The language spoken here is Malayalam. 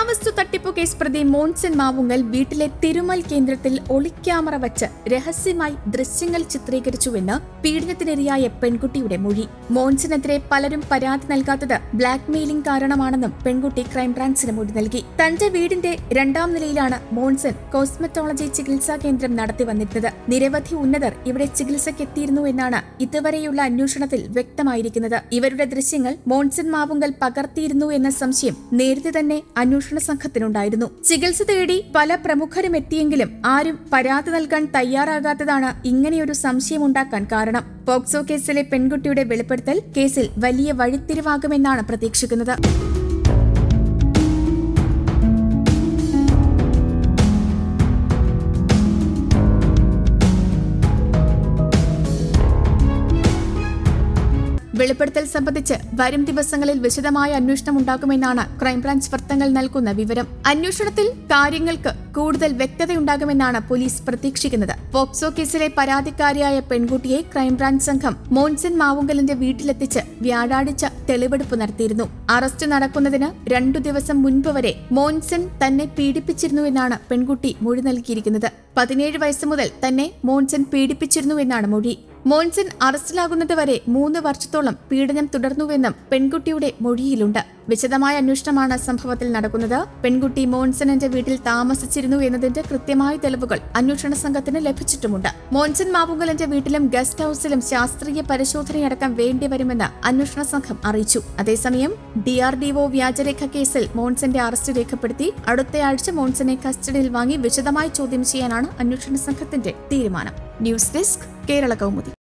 പുരാവസ്തു തട്ടിപ്പു കേസ് പ്രതി മോൺസൺ മാവുങ്കൽ വീട്ടിലെ തിരുമൽ കേന്ദ്രത്തിൽ ഒളിക്യാമറ വച്ച് രഹസ്യമായി ദൃശ്യങ്ങൾ ചിത്രീകരിച്ചുവെന്ന് പീഡനത്തിനിരയായ പെൺകുട്ടിയുടെ മൊഴി മോൺസനെതിരെ പലരും പരാതി നൽകാത്തത് ബ്ലാക്ക് മെയിലിംഗ് കാരണമാണെന്നും പെൺകുട്ടി ക്രൈംബ്രാഞ്ചിന് മൊഴി നൽകി തന്റെ വീടിന്റെ രണ്ടാം നിലയിലാണ് മോൺസൺ കോസ്മെറ്റോളജി ചികിത്സാ കേന്ദ്രം നടത്തി വന്നിരുന്നത് നിരവധി ഉന്നതർ ഇവിടെ ചികിത്സയ്ക്ക് എത്തിയിരുന്നു എന്നാണ് ഇതുവരെയുള്ള അന്വേഷണത്തിൽ വ്യക്തമായിരിക്കുന്നത് ഇവരുടെ ദൃശ്യങ്ങൾ മോൺസൺ മാവുങ്കൽ പകർത്തിയിരുന്നു എന്ന സംശയം നേരത്തെ തന്നെ അന്വേഷണ സംഘത്തിനുണ്ടായിരുന്നു ചികിത്സ തേടി പല പ്രമുഖരും എത്തിയെങ്കിലും ആരും പരാതി നൽകാൻ തയ്യാറാകാത്തതാണ് ഇങ്ങനെയൊരു സംശയമുണ്ടാക്കാൻ കാരണം പോക്സോ കേസിലെ പെൺകുട്ടിയുടെ വെളിപ്പെടുത്തൽ കേസിൽ വലിയ വഴിത്തിരിവാകുമെന്നാണ് പ്രതീക്ഷിക്കുന്നത് വെളിപ്പെടുത്തൽ സംബന്ധിച്ച് വരും ദിവസങ്ങളിൽ വിശദമായ അന്വേഷണം ഉണ്ടാകുമെന്നാണ് ക്രൈംബ്രാഞ്ച് വൃത്തങ്ങൾ നൽകുന്ന വിവരം അന്വേഷണത്തിൽ കാര്യങ്ങൾക്ക് കൂടുതൽ വ്യക്തതയുണ്ടാകുമെന്നാണ് പോലീസ് പ്രതീക്ഷിക്കുന്നത് പോക്സോ കേസിലെ പരാതിക്കാരിയായ പെൺകുട്ടിയെ ക്രൈംബ്രാഞ്ച് സംഘം മോൺസൺ മാവുങ്കലിന്റെ വീട്ടിലെത്തിച്ച് വ്യാഴാഴ്ച തെളിവെടുപ്പ് നടത്തിയിരുന്നു അറസ്റ്റ് നടക്കുന്നതിന് രണ്ടു ദിവസം മുൻപ് വരെ മോൺസൺ തന്നെ പീഡിപ്പിച്ചിരുന്നുവെന്നാണ് പെൺകുട്ടി മൊഴി നൽകിയിരിക്കുന്നത് പതിനേഴ് വയസ്സ് മുതൽ തന്നെ മോൺസൺ പീഡിപ്പിച്ചിരുന്നുവെന്നാണ് മൊഴി മോൺസൺ അറസ്റ്റിലാകുന്നത് വരെ മൂന്ന് വർഷത്തോളം പീഡനം തുടർന്നുവെന്നും പെൺകുട്ടിയുടെ മൊഴിയിലുണ്ട് വിശദമായ അന്വേഷണമാണ് സംഭവത്തിൽ നടക്കുന്നത് പെൺകുട്ടി മോൺസണിന്റെ വീട്ടിൽ താമസിച്ചിരുന്നു എന്നതിന്റെ കൃത്യമായ തെളിവുകൾ അന്വേഷണ സംഘത്തിന് ലഭിച്ചിട്ടുമുണ്ട് മോൺസൺ മാവുങ്കലിന്റെ വീട്ടിലും ഗസ്റ്റ് ഹൌസിലും ശാസ്ത്രീയ പരിശോധനയടക്കം വേണ്ടിവരുമെന്ന് അന്വേഷണ സംഘം അറിയിച്ചു അതേസമയം ഡിആർഡിഒ വ്യാജരേഖ കേസിൽ മോൺസന്റെ അറസ്റ്റ് രേഖപ്പെടുത്തി അടുത്തയാഴ്ച മോൺസനെ കസ്റ്റഡിയിൽ വാങ്ങി വിശദമായി ചോദ്യം ചെയ്യാനാണ് അന്വേഷണ സംഘത്തിന്റെ തീരുമാനം ന്യൂസ് ഡെസ്ക് കേരള കൗമുദി